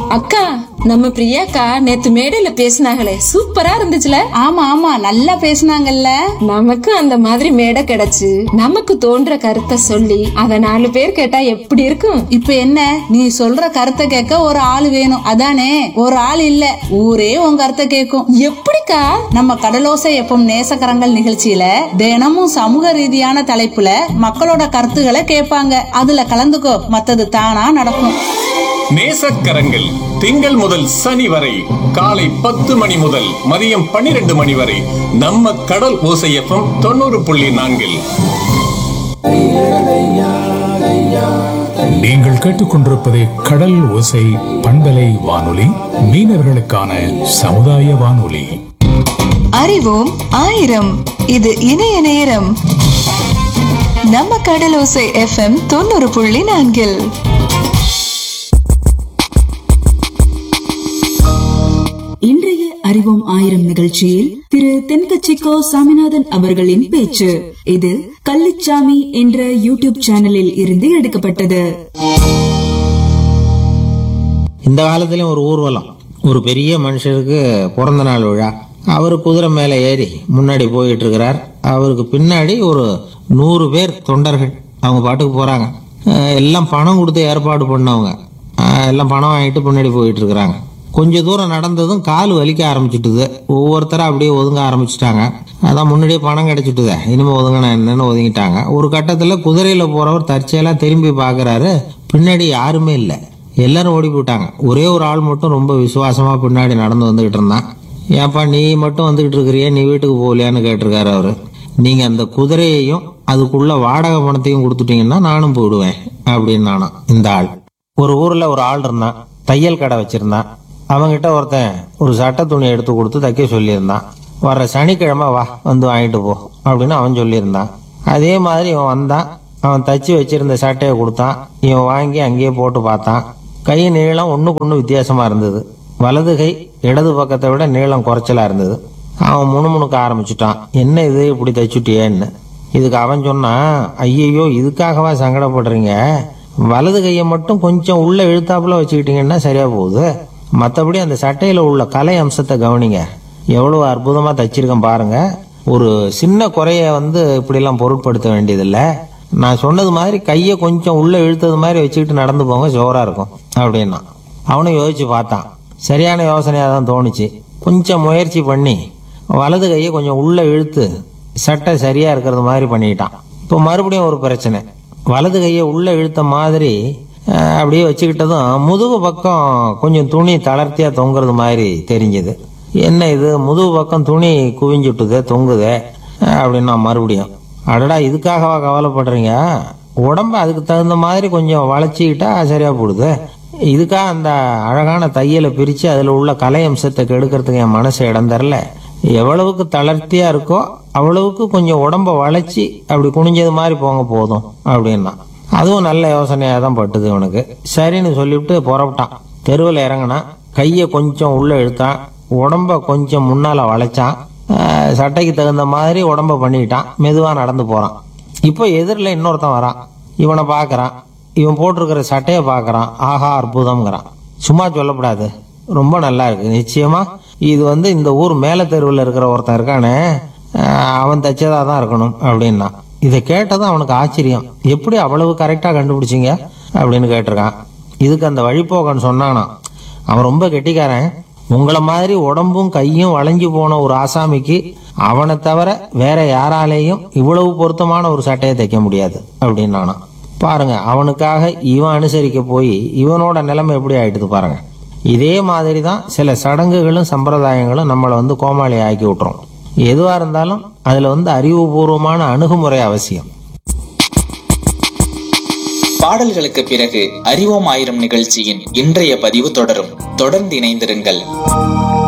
அக்கா நம்ம பிரியாக்கா நேத்து மேடையில பேசினாங்களே சூப்பரா இருந்துச்சுல ஆமா ஆமா நல்லா பேசுனாங்கல்ல நமக்கு அந்த மாதிரி மேடை கிடைச்சு நமக்கு தோன்ற கருத்தை சொல்லி அத நாலு பேர் கேட்டா எப்படி இருக்கும் இப்ப என்ன நீ சொல்ற கருத்தை கேட்க ஒரு ஆள் வேணும் அதானே ஒரு ஆள் இல்ல ஊரே உன் கருத்தை கேட்கும் எப்படிக்கா நம்ம கடலோசை எப்பம் நேசக்கரங்கள் நிகழ்ச்சியில தினமும் சமூக ரீதியான தலைப்புல மக்களோட கருத்துக்களை கேட்பாங்க அதுல கலந்துக்கோ மத்தது தானா நடக்கும் நேசக்கரங்கள் திங்கள் முதல் சனி வரை காலை பத்து மணி முதல் மதியம் பன்னிரண்டு மணி வரை நம்ம கடல் ஓசையப்பம் தொண்ணூறு புள்ளி நான்கில் நீங்கள் கேட்டுக்கொண்டிருப்பது கடல் ஓசை பண்பலை வானொலி மீனவர்களுக்கான சமுதாய வானொலி அறிவோம் ஆயிரம் இது இணைய நேரம் நம்ம கடலோசை எஃப்எம் தொண்ணூறு புள்ளி நான்கில் இன்றைய அறிவோம் ஆயிரம் நிகழ்ச்சியில் திரு தென்கச்சிக்கோ சாமிநாதன் அவர்களின் பேச்சு இது கள்ளிச்சாமி என்ற யூடியூப் சேனலில் இருந்து எடுக்கப்பட்டது இந்த காலத்துலயும் ஒரு ஊர்வலம் ஒரு பெரிய மனுஷருக்கு பிறந்த நாள் விழா அவர் குதிரை மேலே ஏறி முன்னாடி போயிட்டு இருக்கிறார் அவருக்கு பின்னாடி ஒரு நூறு பேர் தொண்டர்கள் அவங்க பாட்டுக்கு போறாங்க அஹ் எல்லாம் பணம் கொடுத்து ஏற்பாடு பண்ணவங்க அஹ் எல்லாம் பணம் வாங்கிட்டு பின்னாடி போயிட்டு இருக்கிறாங்க கொஞ்ச தூரம் நடந்ததும் கால் வலிக்க ஆரம்பிச்சுட்டுது ஒவ்வொருத்தரும் அப்படியே ஒதுங்க ஆரம்பிச்சிட்டாங்க அதான் முன்னாடியே பணம் கிடைச்சிட்டுதே இனிமே ஒதுங்கினா என்னன்னு ஒதுங்கிட்டாங்க ஒரு கட்டத்துல குதிரையில போறவர் தற்செயலா திரும்பி பார்க்கறாரு பின்னாடி யாருமே இல்லை எல்லாரும் ஓடி போயிட்டாங்க ஒரே ஒரு ஆள் மட்டும் ரொம்ப விசுவாசமா பின்னாடி நடந்து வந்துகிட்டு இருந்தான் ஏன்பா நீ மட்டும் வந்துகிட்டு இருக்கிறியே நீ வீட்டுக்கு போகலையான்னு கேட்டிருக்காரு அவரு நீங்க அந்த குதிரையையும் அதுக்குள்ள வாடகை பணத்தையும் கொடுத்துட்டீங்கன்னா நானும் போயிடுவேன் அப்படின்னு நானும் இந்த ஆள் ஒரு ஊர்ல ஒரு ஆள் இருந்தான் தையல் கடை வச்சிருந்தான் அவன்கிட்ட ஒருத்தன் ஒரு சட்டை துணி எடுத்து கொடுத்து தைக்க சொல்லியிருந்தான் வர்ற சனிக்கிழமை வா வந்து வாங்கிட்டு போ அப்படின்னு அவன் சொல்லியிருந்தான் அதே மாதிரி இவன் வந்தான் அவன் தச்சு வச்சிருந்த சட்டையை கொடுத்தான் இவன் வாங்கி அங்கேயே போட்டு பார்த்தான் கை நீளம் ஒண்ணுக்கு ஒண்ணு வித்தியாசமா இருந்தது வலது கை இடது பக்கத்தை விட நீளம் குறைச்சலா இருந்தது அவன் முணுமுணுக்க ஆரம்பிச்சுட்டான் என்ன இது இப்படி தச்சுட்டியேன்னு இதுக்கு அவன் சொன்னான் ஐயையோ இதுக்காகவா சங்கடப்படுறீங்க வலது கையை மட்டும் கொஞ்சம் உள்ள இழுத்தாப்புல வச்சுக்கிட்டீங்கன்னா சரியா போகுது மற்றபடி அந்த சட்டையில உள்ள கலை அம்சத்தை கவனிங்க எவ்வளவு அற்புதமா தச்சிருக்கேன் பாருங்க ஒரு சின்ன குறைய வந்து இப்படிலாம் பொருட்படுத்த வேண்டியதில்லை நான் சொன்னது மாதிரி கையை கொஞ்சம் உள்ள இழுத்தது மாதிரி வச்சுக்கிட்டு நடந்து போங்க ஜோரா இருக்கும் அப்படின்னா அவனும் யோசிச்சு பார்த்தான் சரியான யோசனையாக தான் தோணுச்சு கொஞ்சம் முயற்சி பண்ணி வலது கையை கொஞ்சம் உள்ள இழுத்து சட்டை சரியா இருக்கிறது மாதிரி பண்ணிட்டான் இப்போ மறுபடியும் ஒரு பிரச்சனை வலது கையை உள்ள இழுத்த மாதிரி அஹ், அப்படியே வச்சுக்கிட்டதும் முதுகு பக்கம் கொஞ்சம் துணி தளர்த்தியா தொங்குறது மாதிரி தெரிஞ்சது என்ன இது முதுகு பக்கம் துணி குவிஞ்சுட்டுதே தொங்குதே அஹ், அப்படின்னா மறுபடியும் அடடா இதுக்காகவா கவலைப்படுறீங்க உடம்ப அதுக்கு தகுந்த மாதிரி கொஞ்சம் வளைச்சிக்கிட்டா சரியா போடுது இதுக்காக அந்த அழகான தையலை பிரித்து அதில் உள்ள கலை அம்சத்தை கெடுக்கிறதுக்கு என் மனசு இடம் தரல எவ்வளவுக்கு தளர்த்தியா இருக்கோ அவ்வளவுக்கு கொஞ்சம் உடம்ப வளைச்சி அப்படி குனிஞ்சது மாதிரி போங்க போதும் அப்படின்னா அதுவும் நல்ல யோசனையாக தான் பட்டுது இவனுக்கு சரின்னு சொல்லிவிட்டு புறப்பட்டான் தெருவில் இறங்கினான் கையை கொஞ்சம் உள்ள இழுத்தான் உடம்ப கொஞ்சம் முன்னால வளைச்சான் ஆஹ் சட்டைக்கு தகுந்த மாதிரி உடம்ப பண்ணிக்கிட்டான் மெதுவாக நடந்து போறான் இப்போ எதிரில் இன்னொருத்தன் வரான் இவனை பார்க்கறான் இவன் போட்டிருக்கிற சட்டையை பார்க்கறான் ஆஹா அற்புதம்ங்கிறான் சும்மா சொல்லக்கூடாது ரொம்ப நல்லா இருக்கு நிச்சயமா இது வந்து இந்த ஊர் மேல தெருவில் இருக்கிற ஒருத்தன் இருக்கானே ஆஹ் அவன் தச்சதா தான் இருக்கணும் அப்படின்னா இதை கேட்டதும் அவனுக்கு ஆச்சரியம் எப்படி அவ்வளவு கரெக்டா கண்டுபிடிச்சீங்க அப்படின்னு கேட்டிருக்கான் இதுக்கு அந்த வழிபோக்கன் சொன்னானாம் அவன் ரொம்ப கெட்டிக்காரன் உங்களை மாதிரி உடம்பும் கையும் வளைஞ்சு போன ஒரு ஆசாமிக்கு அவனை தவிர வேற யாராலேயும் இவ்வளவு பொருத்தமான ஒரு சட்டையை தைக்க முடியாது அப்படின்னு பாருங்க அவனுக்காக இவன் அனுசரிக்க போய் இவனோட நிலைமை எப்படி ஆயிட்டுது பாருங்க இதே மாதிரி தான் சில சடங்குகளும் சம்பிரதாயங்களும் நம்மளை வந்து கோமாளி ஆக்கி விட்டுரும் எதுவா இருந்தாலும் அதுல வந்து அறிவுபூர்வமான அணுகுமுறை அவசியம் பாடல்களுக்கு பிறகு அறிவோம் ஆயிரம் நிகழ்ச்சியின் இன்றைய பதிவு தொடரும் தொடர்ந்து இணைந்திருங்கள்